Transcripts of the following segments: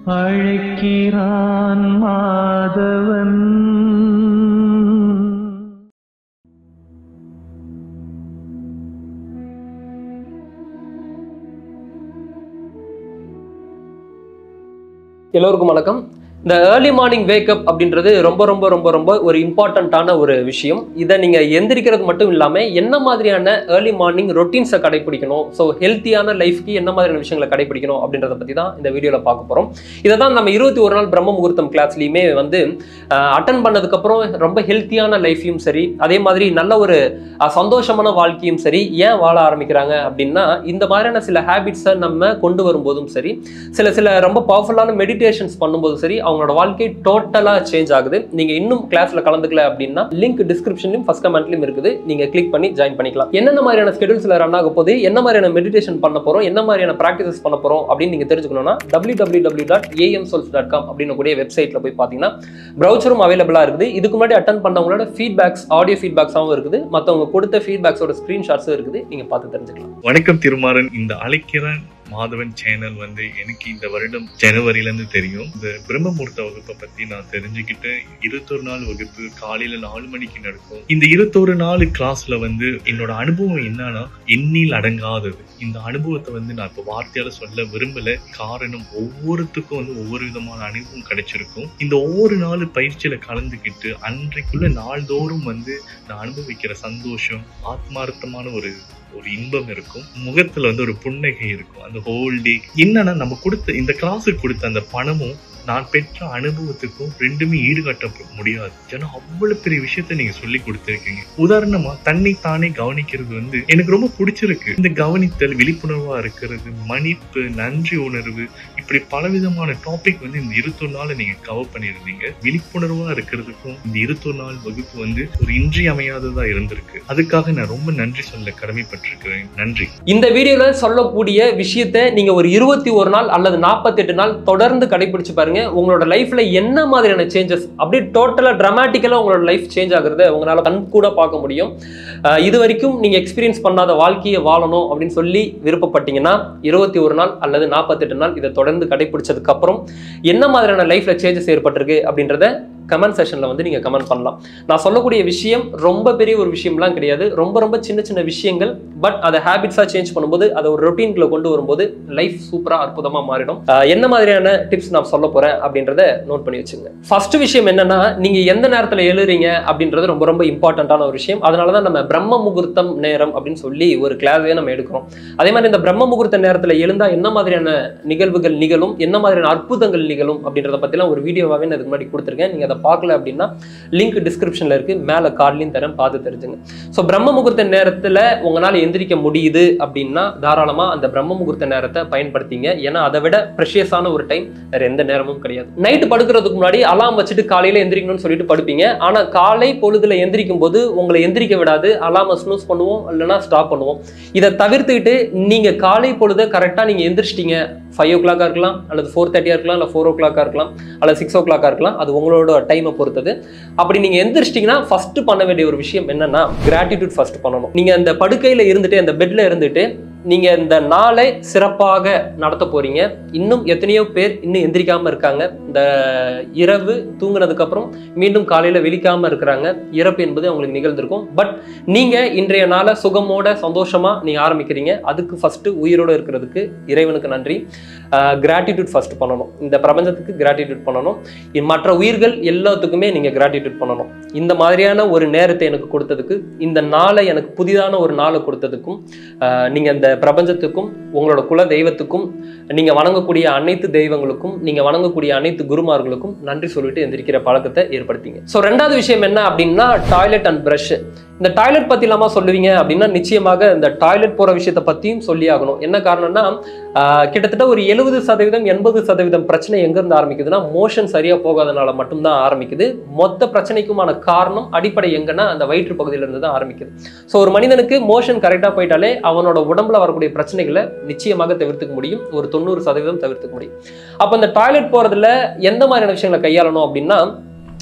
அழைக்கிறான் மாதவன் எல்லோருக்கும் வணக்கம் இந்த ஏர்லி மார்னிங் வேக்கப் அப்படின்றது ரொம்ப ரொம்ப ரொம்ப ரொம்ப ஒரு இம்பார்ட்டண்ட்டான ஒரு விஷயம் இதை நீங்கள் எந்திரிக்கிறது மட்டும் இல்லாமல் என்ன மாதிரியான ஏர்லி மார்னிங் ரொட்டீன்ஸை கடைபிடிக்கணும் ஸோ ஹெல்த்தியான லைஃப்க்கு என்ன மாதிரியான விஷயங்களை கடைபிடிக்கணும் அப்படின்றத பற்றி தான் இந்த வீடியோவில் பார்க்க போகிறோம் இதை தான் நம்ம இருபத்தி ஒரு நாள் பிரம்ம முகூர்த்தம் கிளாஸ்லையுமே வந்து அட்டன் பண்ணதுக்கப்புறம் ரொம்ப ஹெல்த்தியான லைஃப்பையும் சரி அதே மாதிரி நல்ல ஒரு அஹ், சந்தோஷமான வாழ்க்கையும் சரி ஏன் வாழ ஆரம்பிக்கிறாங்க அப்படின்னா இந்த மாதிரியான சில ஹேபிட்ஸை நம்ம கொண்டு வரும்போதும் சரி சில சில ரொம்ப பவர்ஃபுல்லான மெடிடேஷன்ஸ் பண்ணும்போது சரி அவங்களோட வாழ்க்கை டோட்டலாக சேஞ்ச் ஆகுது நீங்கள் இன்னும் கிளாஸில் கலந்துக்கல அப்படின்னா லிங்க் டிஸ்கிரிப்ஷன்லையும் ஃபஸ்ட் கமெண்ட்லையும் இருக்குது நீங்கள் கிளிக் பண்ணி ஜாயின் பண்ணிக்கலாம் என்னென்ன மாதிரியான ஸ்கெடியூல்ஸில் ரன் ஆக போகுது என்ன மாதிரியான மெடிடேஷன் பண்ண போகிறோம் என்ன மாதிரியான ப்ராக்டிசஸ் பண்ண போகிறோம் அப்படின்னு நீங்கள் தெரிஞ்சுக்கணும்னா W W W dot AM சொல்ஸ் டாட் காம் அப்படின்னு கூடிய வெப்சைட்டில் போய் பார்த்தீங்கன்னா ப்ரௌச்சரும் அவைலபிளாக இருக்குது இதுக்கு முன்னாடி அட்டன் பண்ணவங்களோட ஃபீட்பேக்ஸ் ஆடியோ ஃபீட்பேக்ஸாகவும் இருக்குது மற்றவங்க கொடுத்த ஃபீட்பேக்ஸோட ஸ்க்ரீன்ஷாட்ஸும் இருக்குது நீங்கள் பார்த்து தெரிஞ்சுக்கலாம் வணக்கம் திருமாறன் இந்த அழைக்கிறன் மாதவன் சேனல் வந்து எனக்கு இந்த வருடம் ஜனவரில இருந்து தெரியும் இந்த பிரம்மமுகூர்த்த வகுப்பை பத்தி நான் தெரிஞ்சுக்கிட்டு இருபத்தொரு நாள் வகுப்பு காலையில நாலு மணிக்கு நடக்கும் இந்த இருபத்தொரு நாள் கிளாஸ்ல வந்து என்னோட அனுபவம் என்னன்னா எண்ணில் அடங்காதது இந்த அனுபவத்தை வந்து நான் இப்போ வார்த்தையால சொல்ல விரும்பல காரணம் ஒவ்வொருத்துக்கும் வந்து ஒவ்வொரு விதமான அனுபவம் கிடைச்சிருக்கும் இந்த ஒவ்வொரு நாள் பயிற்சியில கலந்துக்கிட்டு அன்றைக்குள்ள நாள்தோறும் வந்து நான் அனுபவிக்கிற சந்தோஷம் ஆத்மார்த்தமான ஒரு ஒரு இன்பம் இருக்கும் முகத்துல வந்து ஒரு புன்னகை இருக்கும் அந்த ஹோல் டே என்னன்னா நம்ம கொடுத்த இந்த கிளாஸுக்கு கொடுத்த அந்த பணமும் நான் பெற்ற அனுபவத்துக்கும் ரெண்டுமே ஈடுகட்ட முடியாது ஏன்னா அவ்வளவு பெரிய விஷயத்த நீங்க சொல்லி கொடுத்துருக்கீங்க உதாரணமா தன்னை தானே கவனிக்கிறது வந்து எனக்கு ரொம்ப பிடிச்சிருக்கு இந்த கவனித்தல் விழிப்புணர்வா இருக்கிறது மன்னிப்பு நன்றி உணர்வு இப்படி பலவிதமான டாபிக் வந்து இந்த இருபத்தொரு நாள் நீங்க கவர் பண்ணியிருந்தீங்க விழிப்புணர்வா இருக்கிறதுக்கும் இந்த இருபத்தொரு நாள் வகுப்பு வந்து ஒரு இன்றியமையாததா இருந்திருக்கு அதுக்காக நான் ரொம்ப நன்றி சொல்ல கடமைப்பட்டிருக்கிறேன் நன்றி இந்த வீடியோல சொல்லக்கூடிய விஷயத்தை நீங்க ஒரு இருபத்தி ஒரு நாள் அல்லது நாற்பத்தெட்டு நாள் தொடர்ந்து கடைபிடிச்சு பாருங்க உங்களோட லைஃப்ல என்ன மாதிரியான சேஞ்சஸ் அப்படியே டோட்டலா டிராமாட்டிக்கலா உங்களோட லைஃப் சேஞ்ச் ஆகுறத உங்களால கண் கூட பார்க்க முடியும் அஹ் இது வரைக்கும் நீங்க எக்ஸ்பீரியன்ஸ் பண்ணாத வாழ்க்கையை வாழணும் அப்படின்னு சொல்லி விருப்பப்பட்டீங்கன்னா இருபத்தி ஒரு நாள் அல்லது நாற்பத்தெட்டு நாள் இதை தொடர்ந்து கடைபிடிச்சதுக்கு அப்புறம் என்ன மாதிரியான லைஃப்ல சேஞ்சஸ் ஏற்பட்டிருக்கு அப்படின்றத கமெண்ட் செஷனில் வந்து நீங்கள் கமெண்ட் பண்ணலாம் நான் சொல்லக்கூடிய விஷயம் ரொம்ப பெரிய ஒரு விஷயம்லாம் கிடையாது ரொம்ப ரொம்ப சின்ன சின்ன விஷயங்கள் பட் அதை ஹேபிட்ஸாக சேஞ்ச் பண்ணும்போது அதை ஒரு ரொட்டீன்குள்ள கொண்டு வரும்போது லைஃப் சூப்பராக அற்புதமாக மாறிடும் ஆஹ் என்ன மாதிரியான டிப்ஸ் நான் சொல்ல போகிறேன் அப்படின்றத நோட் பண்ணி வச்சுங்க ஃபர்ஸ்ட் விஷயம் என்னன்னா நீங்கள் எந்த நேரத்தில் எழுறீங்க அப்படின்றது ரொம்ப ரொம்ப இம்பார்ட்டண்ட்டான ஒரு விஷயம் அதனால தான் நம்ம பிரம்ம முகூர்த்தம் நேரம் அப்படின்னு சொல்லி ஒரு கிளாஸே நம்ம எடுக்கிறோம் அதே மாதிரி இந்த பிரம்ம முகூர்த்த நேரத்தில் எழுந்தால் என்ன மாதிரியான நிகழ்வுகள் நிகழும் என்ன மாதிரியான அற்புதங்கள் நிகழும் அப்படின்றத பற்றிலாம் ஒரு வீடியோவாகவே நான் இதுக்கு முன்னாடி கொடுத்துருக்கேன் நீங்கள் அதை பார்க்கல அப்படின்னா லிங்க் டிஸ்கிரிப்ஷனில் இருக்குது மேலே கார்ட்லையும் தரேன் பார்த்து தெரிஞ்சுங்க ஸோ பிரம்ம முகூர்த்த நேரத்தில் உங்களால் எந்திரிக்க முடியுது அப்படின்னா தாராளமாக அந்த பிரம்ம முகூர்த்த நேரத்தை பயன்படுத்திங்க ஏன்னா அதை விட ப்ரெஷியஸான ஒரு டைம் வேறு எந்த நேரமும் கிடையாது நைட்டு படுக்கிறதுக்கு முன்னாடி அலாம் வச்சுட்டு காலையில் எந்திரிக்கணும்னு சொல்லிட்டு படுப்பீங்க ஆனால் காலை பொழுதுல எந்திரிக்கும் போது உங்களை எந்திரிக்க விடாது அலாமை ஸ்னூஸ் பண்ணுவோம் இல்லைன்னா ஸ்டாப் பண்ணுவோம் இதை தவிர்த்துக்கிட்டு நீங்கள் காலை பொழுது கரெக்டாக நீங்கள் எந்திரிச்சிட்டீங்க ஃபைவ் ஓ கிளாக்காக இருக்கலாம் அல்லது ஃபோர் தேர்ட்டியாக இருக்கலாம் இல்லை ஃபோர் ஓ கிளாக்காக இருக்கலாம் அல்லது சிக்ஸ் ஓ கிளாக்காக இருக்கலாம் அது உங்களோட டைமை பொறுத்தது அப்படி நீங்கள் எந்திரிச்சிட்டிங்கன்னா ஃபஸ்ட்டு பண்ண வேண்டிய ஒரு விஷயம் என்னன்னா கிராட்டிடியூட் ஃபர்ஸ்ட் பண்ணணும் நீங்கள் அந்த படுக்கையில் இருந்துட்டு அந்த பெட்டில் இருந்துட்டு நீங்கள் இந்த நாளை சிறப்பாக நடத்த போறீங்க இன்னும் எத்தனையோ பேர் இன்னும் எந்திரிக்காம இருக்காங்க இந்த இரவு தூங்குனதுக்கப்புறம் மீண்டும் காலையில் விழிக்காம இருக்கிறாங்க இறப்பு என்பது அவங்களுக்கு நிகழ்ந்திருக்கும் பட் நீங்கள் இன்றைய நாளை சுகமோட சந்தோஷமாக நீங்கள் ஆரம்பிக்கிறீங்க அதுக்கு ஃபஸ்ட்டு உயிரோடு இருக்கிறதுக்கு இறைவனுக்கு நன்றி கிராட்டிடியூட் ஃபர்ஸ்ட் பண்ணணும் இந்த பிரபஞ்சத்துக்கு கிராட்டிடியூட் பண்ணணும் இ- மற்ற உயிர்கள் எல்லாத்துக்குமே நீங்கள் கிராட்டிடியூட் பண்ணணும் இந்த மாதிரியான ஒரு நேரத்தை எனக்கு கொடுத்ததுக்கு இந்த நாளை எனக்கு புதிதான ஒரு நாளை கொடுத்ததுக்கும் ஆஹ், நீங்க இந்த பிரபஞ்சத்துக்கும் உங்களோட குல தெய்வத்துக்கும் நீங்க வணங்கக்கூடிய அனைத்து தெய்வங்களுக்கும் நீங்க வணங்கக்கூடிய அனைத்து குருமார்களுக்கும் நன்றி சொல்லிட்டு எந்திரிக்கிற பழக்கத்தை ஏற்படுத்திங்க ஸோ ரெண்டாவது விஷயம் என்ன அப்படின்னா டாய்லெட் அண்ட் ப்ரஷ் இந்த டாய்லெட் பத்தி இல்லாம சொல்லுவீங்க அப்படின்னா நிச்சயமாக இந்த டாய்லெட் போற விஷயத்தை பத்தியும் சொல்லி ஆகணும் என்ன காரணம்னா ஆஹ், கிட்டத்தட்ட ஒரு எழுபது சதவீதம் எண்பது சதவீதம் பிரச்சனை எங்க இருந்து ஆரம்பிக்குதுன்னா மோஷன் சரியா போகாதனால மட்டும்தான் ஆரம்பிக்குது மொத்த பிரச்சனைக்குமான காரணம் அடிப்படை எங்கன்னா அந்த வயிற்று பகுதியில இருந்து தான் ஆரம்பிக்குது ஸோ ஒரு மனிதனுக்கு மோஷன் கரெக்டாக போயிட்டாலே அவனோட உடம்புல வரக்கூடிய பிரச்சனைகளை நிச்சயமாக தவிர்த்துக்க முடியும் ஒரு தொண்ணூறு சதவீதம் தவிர்த்துக்க முடியும் அப்போ இந்த டாய்லெட் போகிறதுல எந்த மாதிரியான விஷயங்களை கையாளணும் அப்படின்னா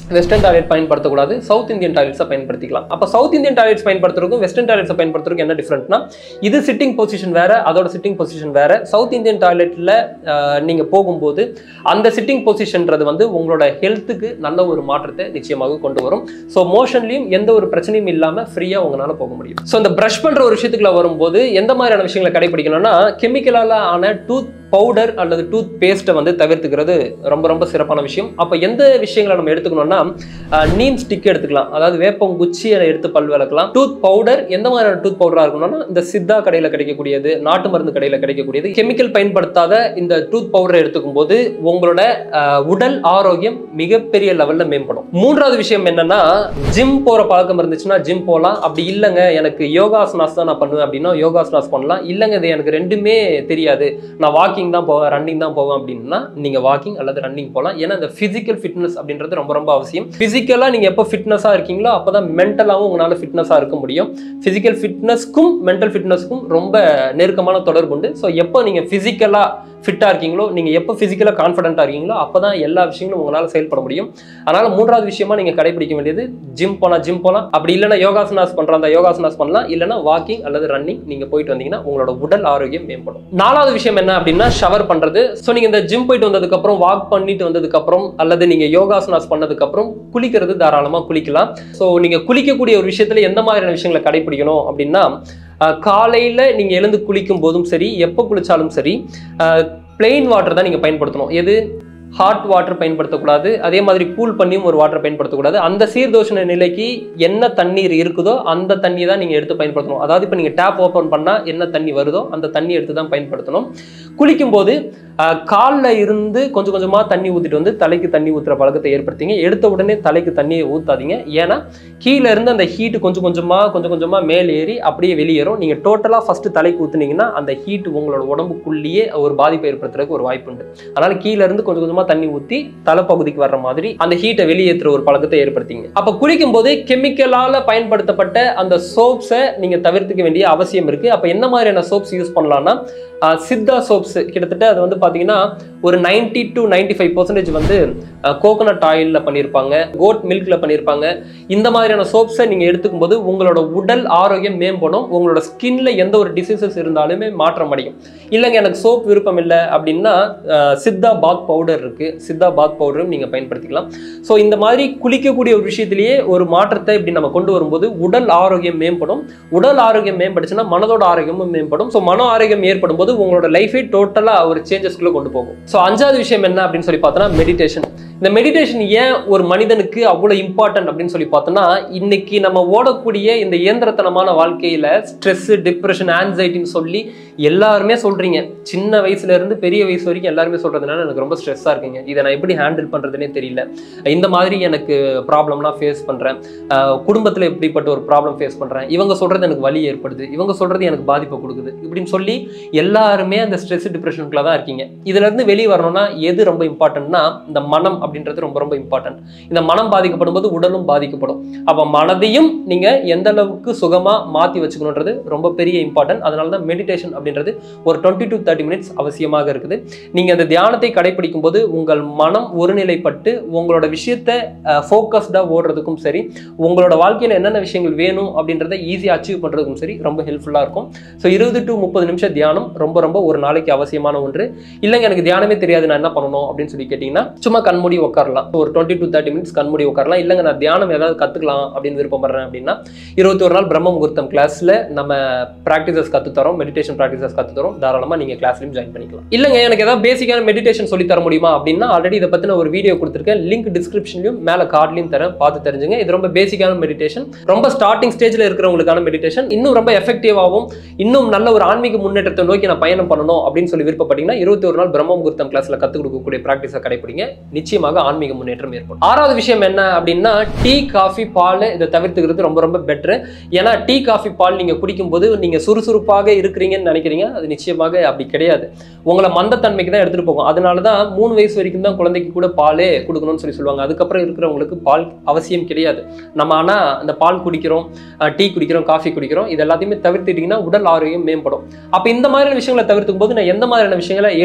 வெஸ்டர்ன் டாய்லெட் பயன்படுத்தக்கூடாது சவுத் இந்தியன் டாய்லெட்ஸை பயன்படுத்திக்கலாம் அப்போ சவுத் இந்தியன் டாய்லெட்ஸ் பயன்படுத்துறதுக்கும் வெஸ்டர்ன் டாய்லெட்ஸை பயன்படுத்துறதுக்கும் என்ன டிஃப்ரெண்ட்னா இது சிட்டிங் பொசிஷன் வேற அதோட சிட்டிங் பொசிஷன் வேற சவுத் இந்தியன் டாய்லெட்டில் நீங்கள் போகும்போது அந்த சிட்டிங் பொசிஷன்றது வந்து உங்களோட ஹெல்த்துக்கு நல்ல ஒரு மாற்றத்தை நிச்சயமாக கொண்டு வரும் ஸோ மோஷன்லையும் எந்த ஒரு பிரச்சனையும் இல்லாமல் ஃப்ரீயாக உங்களால் போக முடியும் ஸோ இந்த ப்ரஷ் பண்ணுற ஒரு விஷயத்துக்குள்ள வரும்போது எந்த மாதிரியான விஷயங்களை கடைபிடிக்கணும்னா கெமிக்கலால் ஆன டூத் பவுடர் அல்லது டூத் பேஸ்ட்டை வந்து தவிர்த்துக்கிறது ரொம்ப ரொம்ப சிறப்பான விஷயம் அப்போ எந்த விஷயங்களை நம்ம எடுத்துக்கணும்னா நீம் ஸ்டிக் எடுத்துக்கலாம் அதாவது வேப்பம் குச்சியை எடுத்து பல் விளக்கலாம் டூத் பவுடர் எந்த மாதிரியான டூத் பவுடராக இருக்கணும்னா இந்த சித்தா கடையில் கிடைக்கக்கூடியது நாட்டு மருந்து கடையில் கிடைக்கக்கூடியது கெமிக்கல் பயன்படுத்தாத இந்த டூத் பவுடரை எடுத்துக்கும் போது உங்களோட அஹ், உடல் ஆரோக்கியம் மிகப்பெரிய லெவலில் மேம்படும் மூன்றாவது விஷயம் என்னன்னா ஜிம் போகிற பழக்கம் இருந்துச்சுன்னா ஜிம் போகலாம் அப்படி இல்லைங்க எனக்கு யோகாசனாஸ் தான் நான் பண்ணுவேன் அப்படின்னா யோகாசனாஸ் பண்ணலாம் இல்லைங்க இது எனக்கு ரெண்டுமே தெரியாது நான் வாக்கிங் தான் போவேன் ரன்னிங் தான் போவேன் அப்படின்னா நீங்கள் வாக்கிங் அல்லது ரன்னிங் போகலாம் ஏன்னா இந்த ஃபிசிக்கல் ஃபிட்னஸ் அப்படின்றது ரொம்ப ரொம்ப அவசியம் ஃபிசிக்கலாக நீங்கள் எப்போ ஃபிட்னஸாக இருக்கீங்களோ அப்போ தான் மென்டலாகவும் உங்களால் ஃபிட்னஸாக இருக்க முடியும் ஃபிசிக்கல் ஃபிட்னஸ்க்கும் மென்டல் ஃபிட்னஸ்க்கும் ரொம்ப நெருக்கமான தொடர்பு உண்டு ஸோ எப்போ நீங்கள் ஃபிசிக்கலாக ஃபிட்டாக இருக்கீங்களோ நீங்கள் எப்போ ஃபிசிக்கலாக கான்ஃபிடென்ட்டாக இருக்கீங்களோ அப்போ தான் எல்லா விஷயங்களும் உங்களால் செயல்பட முடியும் அதனால் மூன்றாவது விஷயமா நீங்கள் கடைபிடிக்க வேண்டியது ஜிம் போனால் ஜிம் போகலாம் அப்படி இல்லைன்னா யோகாசனாஸ் பண்ணுறதா யோகாசனாஸ் பண்ணலாம் இல்லைன்னா வாக்கிங் அல்லது ரன்னிங் நீங்கள் போயிட்டு வந்தீங்கன்னா உங்களோட உடல் ஆரோக்கியம் மேம்படும் நாலாவது விஷயம் என்ன அப்படின்னா ஷவர் பண்ணுறது ஸோ நீங்கள் இந்த ஜிம் போயிட்டு வந்ததுக்கப்புறம் வாக் பண்ணிட்டு வந்ததுக்கப்புறம் அல்லது நீங்கள் யோகாசனாஸ் பண்ணதுக்கப்புறம் குளிக்கிறது தாராளமாக குளிக்கலாம் ஸோ நீங்கள் குளிக்கக்கூடிய ஒரு விஷயத்தில் எந்த மாதிரியான விஷயங்களை கடைபிடிக்கணும் அப்படின்னா காலையில் நீங்கள் எழுந்து குளிக்கும் போதும் சரி எப்போ குளிச்சாலும் சரி பிளெயின் வாட்டர் தான் நீங்கள் பயன்படுத்தணும் எது ஹாட் வாட்டர் பயன்படுத்தக்கூடாது அதே மாதிரி கூல் பண்ணியும் ஒரு வாட்டர் பயன்படுத்தக்கூடாது அந்த சீர்தோஷண நிலைக்கு என்ன தண்ணீர் இருக்குதோ அந்த தண்ணி தான் நீங்கள் எடுத்து பயன்படுத்தணும் அதாவது இப்போ நீங்கள் டேப் ஓப்பன் பண்ணால் என்ன தண்ணி வருதோ அந்த தண்ணி எடுத்து தான் பயன்படுத்தணும் குளிக்கும்போது காலில் இருந்து கொஞ்சம் கொஞ்சமாக தண்ணி ஊற்றிட்டு வந்து தலைக்கு தண்ணி ஊற்றுற பழக்கத்தை ஏற்படுத்திங்க எடுத்த உடனே தலைக்கு தண்ணியை ஊற்றாதீங்க ஏன்னா கீழே இருந்து அந்த ஹீட்டு கொஞ்சம் கொஞ்சமாக கொஞ்சம் கொஞ்சமாக மேல் ஏறி அப்படியே வெளியேறும் நீங்கள் டோட்டலாக ஃபஸ்ட்டு தலைக்கு ஊற்றுனீங்கன்னா அந்த ஹீட் உங்களோட உடம்புக்குள்ளேயே ஒரு பாதிப்பை ஏற்படுத்துறதுக்கு ஒரு வாய்ப்பு உண்டு அதனால் கீழே இருந்து கொஞ்சம் கொஞ்சமாக தண்ணி ஊற்றி தலைப்பகுதிக்கு வர்ற மாதிரி அந்த ஹீட்டை வெளியேற்றுற ஒரு பழக்கத்தை ஏற்படுத்திங்க அப்போ குளிக்கும் போது கெமிக்கலால் பயன்படுத்தப்பட்ட அந்த சோப்ஸை நீங்கள் தவிர்த்துக்க வேண்டிய அவசியம் இருக்குது அப்போ என்ன மாதிரியான சோப்ஸ் யூஸ் பண்ணலாம்னா ஆஹ் சித்தா சோப்ஸ் கிட்டத்தட்ட அது வந்து பார்த்தீங்கன்னா ஒரு 90 டு 95% ஃபைவ் பர்சன்டேஜ் வந்து கோகோனட் ஆயிலில் பண்ணியிருப்பாங்க கோட் மில்கில் பண்ணியிருப்பாங்க இந்த மாதிரியான சோப்ஸை நீங்கள் எடுத்துக்கும் போது உங்களோட உடல் ஆரோக்கியம் மேம்படும் உங்களோட ஸ்கின்ல எந்த ஒரு டிசீசஸ் இருந்தாலுமே மாற்றம் அடையும் இல்லைங்க எனக்கு சோப் விருப்பம் இல்லை அப்படின்னா ஆஹ் சித்தா பாத் பவுடர் இருக்குது சித்தா பாத் பவுடரும் நீங்கள் பயன்படுத்திக்கலாம் ஸோ இந்த மாதிரி குளிக்கக்கூடிய ஒரு விஷயத்திலேயே ஒரு மாற்றத்தை இப்படி நம்ம கொண்டு வரும்போது உடல் ஆரோக்கியம் மேம்படும் உடல் ஆரோக்கியம் மேம்படுச்சுன்னா மனதோட ஆரோக்கியமும் மேம்படும் ஸோ மன ஆரோக்கியம் ஏற்படும் போது உங்களோட லைஃபே டோட்டலாக ஒரு சேஞ்சஸ்க்குள்ள கொண்டு போகும் ஸோ அஞ்சாவது விஷயம் என்ன அப்படின்னு சொல்லி பார்த்தோன்னா மெடிடேஷன் இந்த மெடிடேஷன் ஏன் ஒரு மனிதனுக்கு அவ்வளோ இம்பார்ட்டன்ட் அப்படின்னு சொல்லி பார்த்தோன்னா இன்னைக்கு நம்ம ஓடக்கூடிய இந்த இயந்திரத்தனமான வாழ்க்கையில ஸ்ட்ரெஸ் டிப்ரெஷன் ஆன்சைட்டின்னு சொல்லி எல்லாருமே சொல்றீங்க சின்ன வயசுல இருந்து பெரிய வயசு வரைக்கும் எல்லாருமே சொல்றதுனால எனக்கு ரொம்ப ஸ்ட்ரெஸ்ஸாக இருக்குங்க இதை நான் எப்படி ஹேண்டில் பண்றதுனே தெரியல இந்த மாதிரி எனக்கு ப்ராப்ளம்லாம் ஃபேஸ் பண்றேன் குடும்பத்தில் எப்படிப்பட்ட ஒரு ப்ராப்ளம் ஃபேஸ் பண்றேன் இவங்க சொல்றது எனக்கு வலி ஏற்படுது இவங்க சொல்றது எனக்கு பாதிப்பை கொடுக்குது இப்படின்னு சொல்லி எல்லாருமே அந்த ஸ்ட்ரெஸ் டிப்ரெஷனுக்குள்ள தான் இருக்கீங்க இதுல இருந்து வெளியே வரணும்னா எது ரொம்ப இம்பார்ட்டன்ட்னா இந்த மனம் அப்படின்றது ரொம்ப ரொம்ப இம்பார்ட்டன்ட் இந்த மனம் பாதிக்கப்படும் போது உடலும் பாதிக்கப்படும் அப்ப மனதையும் நீங்க எந்த அளவுக்கு சுகமா மாத்தி வச்சுக்கணுன்றது ரொம்ப பெரிய இம்பார்ட்டன்ட் அதனால தான் மெடிடேஷன் அப்படின்றது ஒரு டுவெண்ட்டி டு தேர்ட்டி மினிட்ஸ் அவசியமாக இருக்குது நீங்க அந்த தியானத்தை கடைபிடிக்கும் போது உங்கள் மனம் ஒருநிலைப்பட்டு உங்களோட விஷயத்தை ஃபோக்கஸ்டா ஓடுறதுக்கும் சரி உங்களோட வாழ்க்கையில என்னென்ன விஷயங்கள் வேணும் அப்படின்றத ஈஸியாக அச்சீவ் பண்றதுக்கும் சரி ரொம்ப ஹெல்ப்ஃபுல்லா இருக்கும் ஸோ இருபது டு முப்பது நிமிஷம் தியானம் ரொம்ப ரொம்ப ஒரு நாளைக்கு அவசியமான ஒன்று இல்லைங்க எனக்கு தியானமே தெரியாது நான் என்ன பண்ணணும் அப்படின்னு சொல்லி கேட்டிங்கன்னா சும்மா கண்மூடி உட்காரலாம் ஒரு டுவெண்ட்டி டு தேர்ட்டி மினிட்ஸ் கண்மூடி உட்காரலாம் இல்லைங்க நான் தியானம் ஏதாவது கற்றுக்கலாம் அப்படின்னு விருப்பப்படுறேன் அப்படின்னா இருபத்தி ஒரு நாள் பிரம்ம முகூர்த்தம் கிளாஸில் நம்ம ப்ராக்டிசஸ் கற்றுத்தரோம் மெடிடேஷன் ப்ராக்டிசஸ் கற்றுத்தரோம் தாராளமாக நீங்கள் கிளாஸ்லையும் ஜாயின் பண்ணிக்கலாம் இல்லைங்க எனக்கு ஏதாவது பேசிக்கான மெடிடேஷன் சொல்லி தர முடியுமா அப்படின்னா ஆல்ரெடி இதை பற்றின ஒரு வீடியோ கொடுத்துருக்கேன் லிங்க் டிஸ்கிரிப்ஷன்லையும் மேலே கார்ட்லையும் தரேன் பார்த்து தெரிஞ்சுங்க இது ரொம்ப பேசிக்கான மெடிடேஷன் ரொம்ப ஸ்டார்டிங் ஸ்டேஜில் இருக்கிறவங்களுக்கான மெடிடேஷன் இன்னும் ரொம்ப எஃபெக்டிவாகவும் இன்னும் நல்ல ஒரு ஆன்மீக முன்னேற்றத்தை நோக்கி நான் பயணம் பண்ணணும் அப்படின்னு சொல்லி விருப்பப்பட்டீங்கன்னா இருபத்தி ஒரு நாள் பிரம்ம முகூர்த்தம் கிளாஸ்ல கற்றுக் கொடுக்கக்கூடிய ப்ராக்டிஸை கடைப்பிடிங்க நிச்சயமாக ஆன்மீக முன்னேற்றம் ஏற்படும் ஆறாவது விஷயம் என்ன அப்படின்னா டீ காஃபி பால் இதை தவிர்த்துக்கிறது ரொம்ப ரொம்ப பெட்ரு ஏன்னா டீ காஃபி பால் நீங்க குடிக்கும்போது நீங்க சுறுசுறுப்பாக இருக்கிறீங்கன்னு நினைக்கிறீங்க அது நிச்சயமாக அப்படி கிடையாது உங்களை மந்தத்தன்மைக்கு தான் எடுத்துட்டு போகும் அதனால தான் மூணு வயசு வரைக்கும் தான் குழந்தைக்கு கூட பாலே கொடுக்கணும்னு சொல்லி சொல்லுவாங்க அதுக்கப்புறம் இருக்கிறவங்களுக்கு பால் அவசியம் கிடையாது நம்ம ஆனால் அந்த பால் குடிக்கிறோம் டீ குடிக்கிறோம் காஃபி குடிக்கிறோம் இது எல்லாத்தையுமே தவிர்த்துட்டீங்கன்னா உடல் ஆரோக்கியம் மேம்படும் அப்போ இந்த மாதிரியான விஷயங்களை தவிர்த்துக்கும் போது நான் எந்த மாதிரியான விஷயங்களை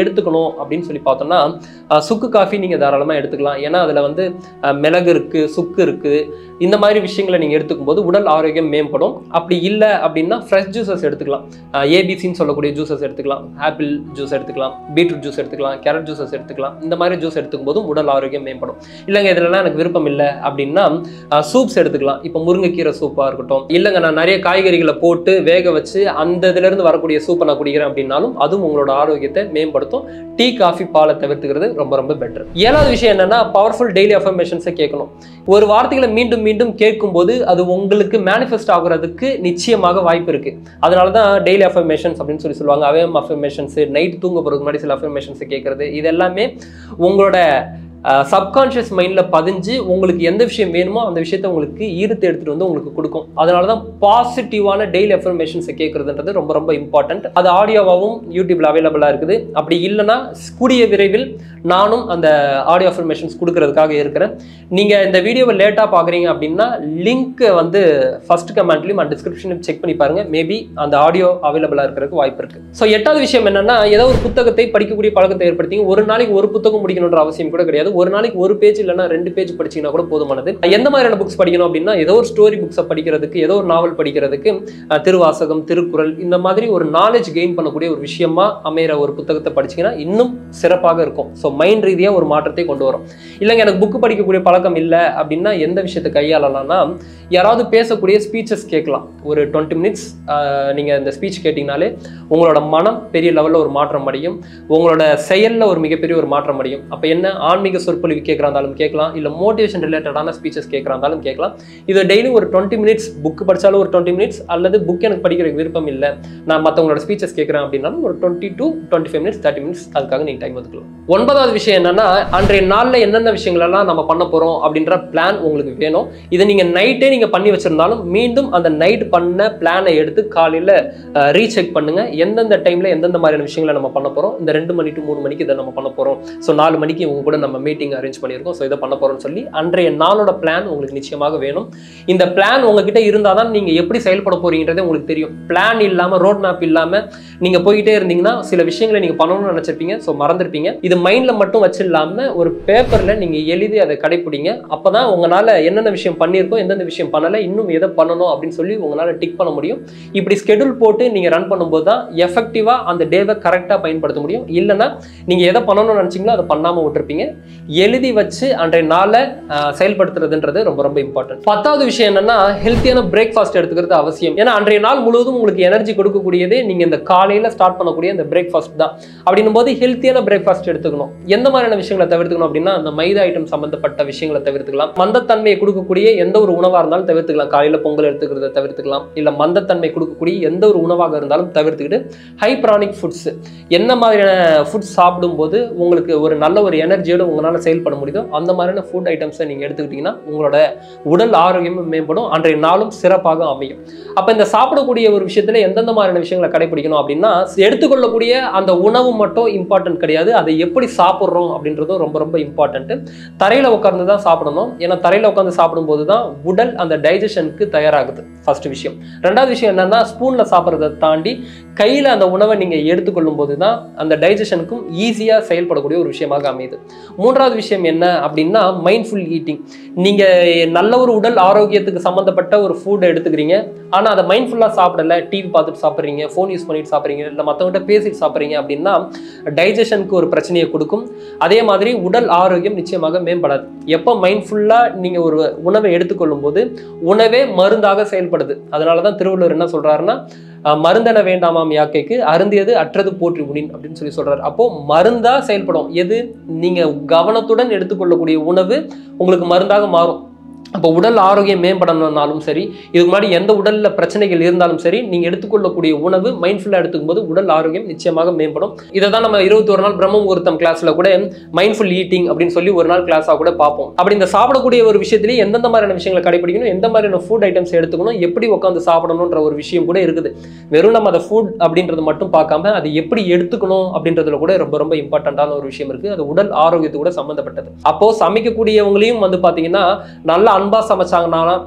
எடுத்துக்கணும் அப்படின்னு சொல்லி பார்த்தோம்னா அஹ், சுக்கு காஃபி நீங்கள் தாராளமாக எடுத்துக்கலாம் ஏன்னா அதில் வந்து அஹ், மிளகு இருக்குது சுக்கு இருக்குது இந்த மாதிரி விஷயங்களை நீங்கள் எடுத்துக்கும் போது உடல் ஆரோக்கியம் மேம்படும் அப்படி இல்லை அப்படின்னா ஃப்ரெஷ் ஜூஸஸ் எடுத்துக்கலாம் ஏபிசின்னு சொல்லக்கூடிய ஜூஸஸ் எடுத்துக்கலாம் ஆப்பிள் ஜூஸ் எடுத்துக்கலாம் பீட்ரூட் ஜூஸ் எடுத்துக்கலாம் கேரட் ஜூஸஸ் எடுத்துக்கலாம் இந்த மாதிரி ஜூஸ் எடுத்துக்கும் போதும் உடல் ஆரோக்கியம் மேம்படும் இல்லைங்க இதெல்லாம் எனக்கு விருப்பம் இல்லை அப்படின்னா சூப்ஸ் எடுத்துக்கலாம் இப்போ முருங்கைக்கீரை சூப்பாக இருக்கட்டும் இல்லைங்க நான் நிறைய காய்கறிகளை போட்டு வேக வச்சு அந்த இதுலேருந்து வரக்கூடிய சூப்பை நான் குடிக்கிறேன் அப்படின்னாலும் அதுவும் உங்களோட ஆரோக்கியத்தை மேம்படுத்தும் டீ காஃபி பாலை தவிர்த்துக்கிறது ரொம்ப ரொம்ப பெட்டர் ஏழாவது விஷயம் என்னன்னா பவர்ஃபுல் டெய்லி அஃபர்மேஷன்ஸை கேட்கணும் ஒரு வார்த்தைகளை மீண்டும் மீண்டும் கேட்கும்போது அது உங்களுக்கு மேனிஃபெஸ்ட் ஆகுறதுக்கு நிச்சயமாக வாய்ப்பு இருக்கு அதனால தான் டெய்லி அஃபர்மேஷன்ஸ் அப்படின்னு சொல்லி சொல்லுவாங்க அவேம் அஃபர்மேஷன்ஸ் நைட் தூங்க போகிறதுக்கு முன்னாடி சில அஃபர்மேஷன்ஸ் கேட்கறது இது எல்லாமே உங்களோட சப்கான்ஷியஸ் மைண்டில் பதிஞ்சு உங்களுக்கு எந்த விஷயம் வேணுமோ அந்த விஷயத்தை உங்களுக்கு ஈர்த்து எடுத்துகிட்டு வந்து உங்களுக்கு கொடுக்கும் அதனால தான் பாசிட்டிவான டெய்லி அஃபர்மேஷன்ஸை கேட்குறதுன்றது ரொம்ப ரொம்ப இம்பார்ட்டன்ட் அது ஆடியோவாகவும் யூடியூப்ல அவைலபிளாக இருக்குது அப்படி இல்லைன்னா கூடிய விரைவில் நானும் அந்த ஆடியோ அஃபர்மேஷன்ஸ் கொடுக்கறதுக்காக இருக்கிறேன் நீங்கள் இந்த வீடியோவை லேட்டாக பார்க்குறீங்க அப்படின்னா லிங்க்கை வந்து ஃபர்ஸ்ட் கமெண்ட்லையும் அண்ட் டிஸ்கிரிப்ஷனையும் செக் பண்ணி பாருங்க மேபி அந்த ஆடியோ அவைலபிளாக இருக்கிறதுக்கு வாய்ப்பு இருக்கு ஸோ எட்டாவது விஷயம் என்னன்னா ஏதோ ஒரு புத்தகத்தை படிக்கக்கூடிய பழக்கத்தை ஏற்படுத்திங்க ஒரு நாளைக்கு ஒரு புத்தகம் முடிக்கணுன்ற அவசியம் கூட கிடையாது ஒரு நாளைக்கு ஒரு பேஜ் இல்லைன்னா ரெண்டு பேஜ் படிச்சீங்கன்னா கூட போதுமானது எந்த மாதிரியான புக்ஸ் படிக்கணும் அப்படின்னா ஏதோ ஒரு ஸ்டோரி புக்ஸை படிக்கிறதுக்கு ஏதோ ஒரு நாவல் படிக்கிறதுக்கு அஹ், திருவாசகம் திருக்குறள் இந்த மாதிரி ஒரு நாலேஜ் கெயின் பண்ணக்கூடிய ஒரு விஷயமா அமையிற ஒரு புத்தகத்தை படிச்சீங்கன்னா இன்னும் சிறப்பாக இருக்கும் ஸோ மைண்ட் ரீதியாக ஒரு மாற்றத்தை கொண்டு வரும் இல்லைங்க எனக்கு புக்கு படிக்கக்கூடிய பழக்கம் இல்லை அப்படின்னா எந்த விஷயத்தை கையாளலாம்னா யாராவது பேசக்கூடிய ஸ்பீச்சஸ் கேட்கலாம் ஒரு டுவெண்ட்டி மினிட்ஸ் நீங்கள் இந்த ஸ்பீச் கேட்டிங்கனாலே உங்களோட மனம் பெரிய லெவலில் ஒரு மாற்றம் அடையும் உங்களோட செயலில் ஒரு மிகப்பெரிய ஒரு மாற்றம் அடையும் அப்போ என்ன ஆன்மீக சொற்பொழிவு கேட்குறா இருந்தாலும் கேட்கலாம் இல்லை மோட்டிவேஷன் ரிலேட்டடான ஸ்பீச்சஸ் கேட்குறா இருந்தாலும் கேட்கலாம் இது டெய்லி ஒரு டுவெண்ட்டி மினிட்ஸ் புக் படித்தாலும் ஒரு டுவெண்ட்டி மினிட்ஸ் அல்லது புக் எனக்கு படிக்கிற விருப்பம் இல்லை நான் மற்றவங்களோட ஸ்பீச்சஸ் கேட்குறேன் அப்படின்னாலும் ஒரு twenty to twenty five minutes thirty minutes அதுக்காக நீங்கள் டைம் ஒதுக்கலாம் ஒன்பதாவது விஷயம் என்னன்னா அன்றைய நாளில் என்னென்ன விஷயங்களெல்லாம் நம்ம பண்ண போகிறோம் அப்படின்ற பிளான் உங்களுக்கு வேணும் இதை நீங்கள் நைட்டே நீங்கள் பண்ணி வச்சிருந்தாலும் மீண்டும் அந்த நைட் பண்ண பிளானை எடுத்து காலையில் ரீசெக் பண்ணுங்க எந்தெந்த டைமில் எந்தெந்த மாதிரியான விஷயங்களை நம்ம பண்ண போகிறோம் இந்த ரெண்டு மணி டு மூணு மணிக்கு இதை நம்ம பண்ண போகிறோம் ஸோ நாலு மணிக்கு உங்க கூட நம்ம மீட்டிங் அரேஞ்ச் பண்ணியிருக்கோம் ஸோ இதை பண்ண போகிறோம்னு சொல்லி அன்றைய நாளோட பிளான் உங்களுக்கு நிச்சயமாக வேணும் இந்த பிளான் உங்ககிட்ட இருந்தால் தான் நீங்கள் எப்படி செயல்பட போறீங்கன்றதே உங்களுக்கு தெரியும் பிளான் இல்லாமல் ரோட் மேப் இல்லாமல் நீங்கள் போயிட்டே இருந்தீங்கன்னா சில விஷயங்களை நீங்கள் பண்ணணும்னு நினச்சிருப்பீங்க ஸோ மறந்துருப்பீங்க இது மைண்டில் மட்டும் வச்சு இல்லாமல் ஒரு பேப்பரில் நீங்கள் எழுதி அதை கடைப்பிடிங்க அப்போ தான் உங்களால் என்னென்ன விஷயம் பண்ணியிருக்கோம் எந்தெந்த விஷயம் பண்ணலை இன்னும் எதை பண்ணணும் அப்படின்னு சொல்லி உங்களால் டிக் பண்ண முடியும் இப்படி ஸ்கெடியூல் போட்டு நீங்கள் ரன் பண்ணும்போது தான் எஃபெக்டிவாக அந்த டேவை கரெக்டாக பயன்படுத்த முடியும் இல்லைன்னா நீங்கள் எதை பண்ணணும்னு நினச்சிங்களோ அதை பண்ணாமல் விட்டுருப்பீங்க எழுதி வச்சு அன்றைய நாளை ஆஹ், செயல்படுத்துறதுன்றது ரொம்ப ரொம்ப இம்பார்ட்டன்ட் பத்தாவது விஷயம் என்னன்னா ஹெல்த்தியான பிரேக்ஃபாஸ்ட் எடுத்துக்கிறது அவசியம் ஏன்னா அன்றைய நாள் முழுவதும் உங்களுக்கு எனர்ஜி கொடுக்கக்கூடியதே நீங்கள் இந்த காலையில் ஸ்டார்ட் பண்ணக்கூடிய இந்த பிரேக்ஃபாஸ்ட் தான் அப்படின்னும் போது ஹெல்த்தியான பிரேக்ஃபாஸ்ட் எடுத்துக்கணும் எந்த மாதிரியான விஷயங்களை தவிர்த்துக்கணும் அப்படின்னா அந்த மைதா ஐட்டம் சம்பந்தப்பட்ட விஷயங்களை தவிர்த்துக்கலாம் மந்தத்தன்மையை கொடுக்கக்கூடிய எந்த ஒரு உணவாக இருந்தாலும் தவிர்த்துக்கலாம் காலையில் பொங்கல் எடுத்துக்கிறத தவிர்த்துக்கலாம் இல்லை மந்தத்தன்மை கொடுக்கக்கூடிய எந்த ஒரு உணவாக இருந்தாலும் தவிர்த்துக்கிட்டு ஹை ப்ரானிக் ஃபுட்ஸ் என்ன மாதிரியான ஃபுட்ஸ் சாப்பிடும்போது உங்களுக்கு ஒரு நல்ல ஒரு எனர்ஜியோட உங்களால் செயல்பட முடியுதோ அந்த மாதிரியான ஃபுட் ஐட்டம்ஸை நீங்கள் எடுத்துக்கிட்டிங்கன்னா உங்களோட உடல் ஆரோக்கியமும் மேம்படும் அன்றைய நாளும் சிறப்பாக அமையும் அப்போ இந்த சாப்பிடக்கூடிய ஒரு விஷயத்தில் எந்தெந்த மாதிரியான விஷயங்களை கடைபிடிக்கணும் அப்படின்னா எடுத்துக்கொள்ளக்கூடிய அந்த உணவு மட்டும் இம்பார்ட்டன்ட் கிடையாது அதை எப்படி சாப்பிட்றோம் அப்படின்றதும் ரொம்ப ரொம்ப இம்பார்ட்டன்ட்டு தரையில் உட்கார்ந்து தான் சாப்பிடணும் ஏன்னா தரையில் உட்காந்து சாப்பிடும்போது தான் உடல் அந்த டைஜஷனுக்கு தயாராகுது ஃபர்ஸ்ட் விஷயம் ரெண்டாவது விஷயம் என்னன்னா ஸ்பூனில் சாப்பிட்றதை தாண்டி கையில் அந்த உணவை நீங்கள் எடுத்துக்கொள்ளும் போது தான் அந்த டைஜஷனுக்கும் ஈஸியாக செயல்படக்கூடிய ஒரு விஷயமாக அமையுது மூன்றாவது விஷயம் என்ன அப்படின்னா மைண்ட்ஃபுல் ஈட்டிங் நீங்கள் நல்ல ஒரு உடல் ஆரோக்கியத்துக்கு சம்மந்தப்பட்ட ஒரு ஃபுட்டை எடுத்துக்கிறீங்க ஆனால் அதை மைண்ட்ஃபுல்லாக சாப்பிடல டிவி பார்த்துட்டு சாப்பிட்றீங்க ஃபோன் யூஸ் பண்ணிட்டு சாப்பிட்றீங்க இல்லை மற்றவங்கள்ட்ட பேசிட்டு சாப்பிட்றீங்க அப்படின்னா டைஜஷனுக்கு ஒரு பிரச்சனையை கொடுக்கும் அதே மாதிரி உடல் ஆரோக்கியம் நிச்சயமாக மேம்படாது எப்போ மைண்ட்ஃபுல்லாக நீங்கள் ஒரு உணவை எடுத்துக்கொள்ளும் போது உணவே மருந்தாக செயல்படுது அதனால தான் திருவள்ளுவர் என்ன சொல்றாருன்னா அஹ், மருந்தென வேண்டாமாம் யாக்கைக்கு அருந்தியது அற்றது போற்றி உணின் அப்படின்னு சொல்லி சொல்றாரு அப்போ மருந்தா செயல்படும் எது நீங்க கவனத்துடன் எடுத்துக்கொள்ளக்கூடிய உணவு உங்களுக்கு மருந்தாக மாறும் அப்போ உடல் ஆரோக்கியம் மேம்படணும்னாலும் சரி இதுக்கு முன்னாடி எந்த உடல்ல பிரச்சனைகள் இருந்தாலும் சரி நீங்க எடுத்துக்கொள்ளக்கூடிய உணவு மைண்ட்ஃபுல்லாக எடுத்துக்கும் போது உடல் ஆரோக்கியம் நிச்சயமாக மேம்படும் இதை தான் நம்ம இருபத்தி ஒரு நாள் பிரம்ம முகூர்த்தம் கிளாஸ்ல கூட மைண்ட்ஃபுல் ஈட்டிங் அப்படின்னு சொல்லி ஒரு நாள் கிளாஸாக கூட பார்ப்போம் அப்படி இந்த சாப்பிடக்கூடிய ஒரு விஷயத்திலேயே எந்தெந்த மாதிரியான விஷயங்களை கடைபிடிக்கணும் எந்த மாதிரியான ஃபுட் ஐட்டம்ஸ் எடுத்துக்கணும் எப்படி உட்காந்து சாப்பிடணுன்ற ஒரு விஷயம் கூட இருக்குது வெறும் நம்ம அதை ஃபுட் அப்படின்றது மட்டும் பார்க்காம அது எப்படி எடுத்துக்கணும் அப்படின்றதுல கூட ரொம்ப ரொம்ப இம்பார்ட்டண்ட்டான ஒரு விஷயம் இருக்கு அது உடல் ஆரோக்கியத்து கூட சம்மந்தப்பட்டது அப்போ சமைக்கக்கூடியவங்களையும் வந்து பார்த்தீங்கன்னா நல்ல அன்பா சமைச்சாங்கன்னா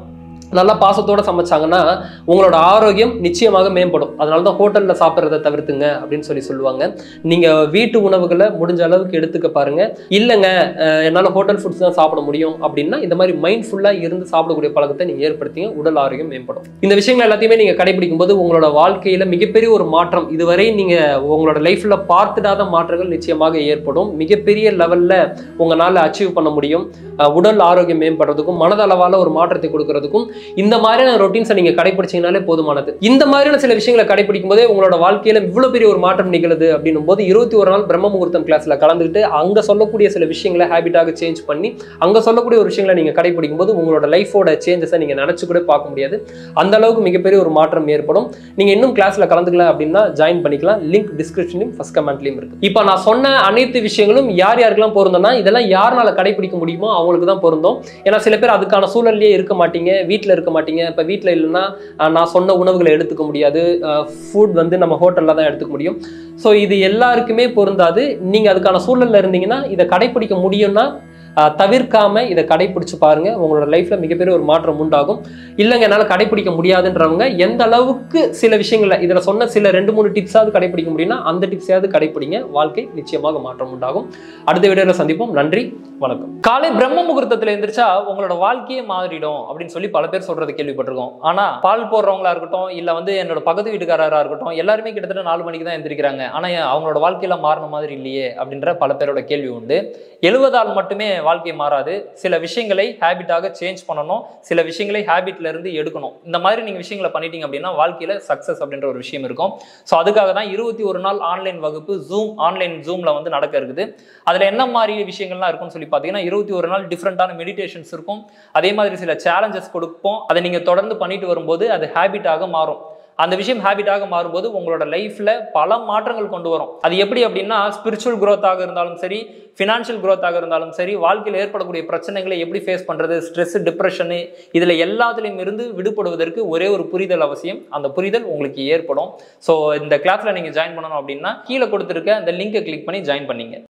நல்லா பாசத்தோட சமைச்சாங்கன்னா உங்களோட ஆரோக்கியம் நிச்சயமாக மேம்படும் அதனால தான் ஹோட்டல்ல சாப்பிட்றத தவிர்த்துங்க அப்படின்னு சொல்லி சொல்லுவாங்க நீங்க வீட்டு உணவுகளை முடிஞ்ச அளவுக்கு எடுத்துக்க பாருங்க இல்லைங்க அஹ், என்னால ஹோட்டல் ஃபுட்ஸ் தான் சாப்பிட முடியும் அப்படின்னா இந்த மாதிரி மைண்ட்ஃபுல்லா இருந்து சாப்பிடக்கூடிய பழக்கத்தை நீங்க ஏற்படுத்திங்க உடல் ஆரோக்கியம் மேம்படும் இந்த விஷயங்கள் எல்லாத்தையுமே நீங்க கடைபிடிக்கும் போது உங்களோட வாழ்க்கையில மிகப்பெரிய ஒரு மாற்றம் இதுவரை நீங்க உங்களோட லைஃப்ல பார்த்துடாத மாற்றங்கள் நிச்சயமாக ஏற்படும் மிகப்பெரிய லெவல்ல உங்களால அச்சீவ் பண்ண முடியும் அஹ், உடல் ஆரோக்கியம் மேம்படுறதுக்கும் மனதளவால ஒரு மாற்றத்தை கொடுக்கறதுக்கும் இந்த மாதிரியான ரொட்டீன்ஸை நீங்க கடைபிடிச்சீங்கனாலே போதுமானது இந்த மாதிரியான சில விஷயங்களை கடைபிடிக்கும் போதே உங்களோட வாழ்க்கையில இவ்வளவு பெரிய ஒரு மாற்றம் நிகழுது அப்படின்னும் போது இருபத்தி ஒரு நாள் பிரம்ம முகூர்த்தம் கிளாஸ்ல கலந்துக்கிட்டு அங்க சொல்லக்கூடிய சில விஷயங்களை ஹேபிட்டாக சேஞ்ச் பண்ணி அங்க சொல்லக்கூடிய ஒரு விஷயங்களை நீங்க கடைபிடிக்கும் போது உங்களோட லைஃபோட சேஞ்சஸை நீங்க நினைச்சு கூட பார்க்க முடியாது அந்த அளவுக்கு மிகப்பெரிய ஒரு மாற்றம் ஏற்படும் நீங்க இன்னும் கிளாஸ்ல கலந்துக்கல அப்படின்னா ஜாயின் பண்ணிக்கலாம் லிங்க் டிஸ்கிரிப்ஷன்லையும் ஃபர்ஸ்ட் கமெண்ட்லையும் இருக்கு இப்போ நான் சொன்ன அனைத்து விஷயங்களும் யார் யாருக்கெல்லாம் பொருந்தோம்னா இதெல்லாம் யாருனால கடைபிடிக்க முடியுமோ அவங்களுக்கு தான் பொருந்தும் ஏன்னா சில பேர் அதுக்கான சூழல்லையே இருக்க மாட்டீங்க வீட்டில் இருக்க மாட்டீங்க இப்போ வீட்டில் இல்லைன்னா அஹ், நான் சொன்ன உணவுகளை எடுத்துக்க முடியாது ஃபுட் வந்து நம்ம ஹோட்டலில் தான் எடுத்துக்க முடியும் ஸோ இது எல்லாருக்குமே பொருந்தாது நீங்கள் அதுக்கான சூழல்ல இருந்தீங்கன்னா இதை கடைபிடிக்க முடியும்னா அஹ், தவிர்க்காம இதை கடைபிடிச்சு பாருங்க உங்களோட லைஃப்ல மிகப்பெரிய ஒரு மாற்றம் உண்டாகும் இல்லைங்க என்னால் கடைபிடிக்க முடியாதுன்றவங்க எந்த அளவுக்கு சில விஷயங்கள்ல இதில் சொன்ன சில ரெண்டு மூணு டிப்ஸாவது கடைபிடிக்க முடியும்னா அந்த டிப்ஸையாவது கடைபிடிங்க வாழ்க்கை நிச்சயமாக மாற்றம் உண்டாகும் அடுத்த வீடியோவில் சந்திப்போம் நன்றி வணக்கம் காலை பிரம்ம முகூர்த்தத்துல எந்திரிச்சா உங்களோட வாழ்க்கையே மாறிடும் அப்படின்னு சொல்லி பல பேர் சொல்றது கேள்விப்பட்டிருக்கோம் ஆனா பால் போடுறவங்களா இருக்கட்டும் இல்ல வந்து என்னோட பக்கத்து வீட்டுக்காரரா இருக்கட்டும் எல்லாருமே கிட்டத்தட்ட நாலு மணிக்கு தான் எந்திரிக்கிறாங்க ஆனா ஏன் அவங்களோட வாழ்க்கையில மாறின மாதிரி இல்லையே அப்படின்ற பல பேரோட கேள்வி உண்டு எழுவதால் மட்டுமே வாழ்க்கை மாறாது சில விஷயங்களை ஹேபிட்டாக சேஞ்ச் பண்ணணும் சில விஷயங்களை ஹேபிட்ல இருந்து எடுக்கணும் இந்த மாதிரி நீங்க விஷயங்களை பண்ணிட்டீங்க அப்படின்னா வாழ்க்கையில சக்சஸ் அப்படின்ற ஒரு விஷயம் இருக்கும் ஸோ அதுக்காக தான் இருபத்தி ஒரு நாள் ஆன்லைன் வகுப்பு ஜூம் ஆன்லைன் ஜூம்ல வந்து நடக்க இருக்குது அதுல என்ன மாதிரி விஷயங்கள்லாம் இருக்கும்னு சொல்லி பார்த்தீங்கன்னா இருபத்தி ஒரு நாள் டிஃப்ரெண்டான மெடிடேஷன்ஸ் இருக்கும் அதே மாதிரி சில சேலஞ்சஸ் கொடுப்போம் அதை நீங்க தொடர்ந்து பண்ணிட்டு வரும்போது அது ஹேபிட்டாக மாறும் அந்த விஷயம் ஹேபிட்டாக மாறும்போது உங்களோட லைஃப்ல பல மாற்றங்கள் கொண்டு வரும் அது எப்படி அப்படின்னா ஸ்பிரிச்சுவல் growth-ஆக இருந்தாலும் சரி ஃபினான்ஷியல் growth-ஆக இருந்தாலும் சரி வாழ்க்கையில் ஏற்படக்கூடிய பிரச்சனைகளை எப்படி ஃபேஸ் பண்றது ஸ்ட்ரெஸ் டிப்ரெஷனு இதுல எல்லாத்துலேயும் இருந்து விடுபடுவதற்கு ஒரே ஒரு புரிதல் அவசியம் அந்த புரிதல் உங்களுக்கு ஏற்படும் ஸோ இந்த கிளாஸ்ல நீங்க ஜாயின் பண்ணணும் அப்படின்னா கீழே கொடுத்துருக்க அந்த லிங்கை கிளிக் பண்ணி ஜாயின் பண்ணீங்க